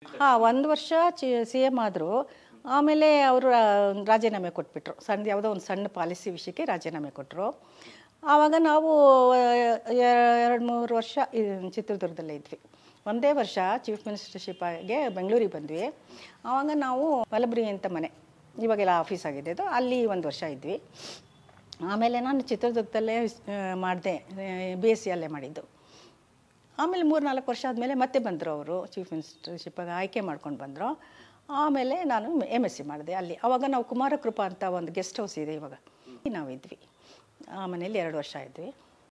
ಹಾಂ ಒಂದು ವರ್ಷ ಚಿ ಸಿ ಎಮ್ ಆದರು ಆಮೇಲೆ ಅವರು ರಾಜೀನಾಮೆ ಕೊಟ್ಬಿಟ್ರು ಸಣ್ಣ ಯಾವುದೋ ಒಂದು ಸಣ್ಣ ಪಾಲಿಸಿ ವಿಷಯಕ್ಕೆ ರಾಜೀನಾಮೆ ಕೊಟ್ಟರು ಆವಾಗ ನಾವು ಎರಡು ಮೂರು ವರ್ಷ ಈ ಚಿತ್ರದುರ್ಗದಲ್ಲೇ ಇದ್ವಿ ಒಂದೇ ವರ್ಷ ಚೀಫ್ ಮಿನಿಸ್ಟರ್ಶಿಪ್ಗೆ ಬೆಂಗಳೂರಿಗೆ ಬಂದ್ವಿ ಆವಾಗ ನಾವು ಮಲಬುರಿ ಅಂತ ಮನೆ ಇವಾಗೆಲ್ಲ ಆಫೀಸ್ ಆಗಿದೆ ಅದು ಅಲ್ಲಿ ಒಂದು ವರ್ಷ ಇದ್ವಿ ಆಮೇಲೆ ನಾನು ಚಿತ್ರದುರ್ಗದಲ್ಲೇ ಮಾಡಿದೆ ಬಿ ಎಸ್ ಸಿ ಅಲ್ಲೇ ಮಾಡಿದ್ದು ಆಮೇಲೆ ಮೂರು ನಾಲ್ಕು ವರ್ಷ ಆದಮೇಲೆ ಮತ್ತೆ ಬಂದರು ಅವರು ಚೀಫ್ ಮಿನಿಸ್ಟರ್ಶಿಪ್ಪಾಗಿ ಆಯ್ಕೆ ಮಾಡ್ಕೊಂಡು ಬಂದರು ಆಮೇಲೆ ನಾನು ಎಮ್ ಎಸ್ ಸಿ ಮಾಡಿದೆ ಅಲ್ಲಿ ಆವಾಗ ನಾವು ಕುಮಾರಕೃಪಾ ಅಂತ ಒಂದು ಗೆಸ್ಟ್ ಹೌಸ್ ಇದೆ ಇವಾಗ ನಾವಿದ್ವಿ ಆ ಮನೇಲಿ ಎರಡು ವರ್ಷ ಇದ್ವಿ